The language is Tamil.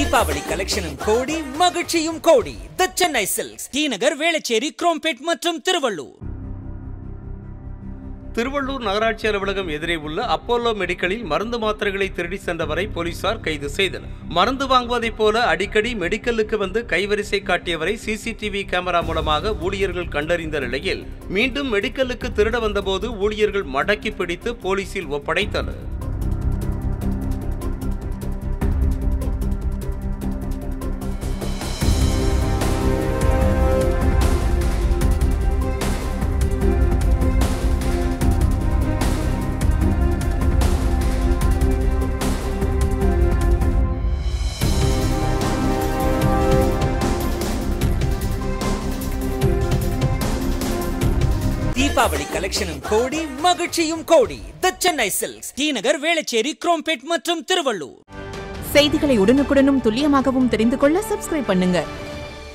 தீபாவளி கலெக்ஷனும் கோடி மகிழ்ச்சியும் கோடி the Chennai silks T Nagar Velachery Chromepet மற்றும் திருவள்ளூர் திருவள்ளூர் நகராட்சி அலுவலகம் எதிரே உள்ள அப்போலோ மெடிக்கலில் மருந்து மாத்திரைகளை திருடி சென்றவரை போலீசார் கைது செய்தனர் மருந்து வாங்குவதைப் போல அடிக்கடி மெடிக்கலுக்கு வந்து கைவரிசை காட்டியவரை சிசிடிவி கேமரா மூலமாக ஊழியர்கள் கண்டறிந்த நிலையில் மீண்டும் மெடிக்கலுக்கு திருட வந்தபோது ஊழியர்கள் மடக்கி பிடித்து போலீசில் ஒப்படைத்தனர் தீபாவளி கலெக்ஷனும் கோடி மகிழ்ச்சியும் கோடி the Chennai silks T Nagar Velachery Chromepet மற்றும் திருவள்ளூர் செய்திகளை உடனுக்குடனும் துல்லியமாகவும் தெரிந்து கொள்ள சப்ஸ்கிரைப் பண்ணுங்க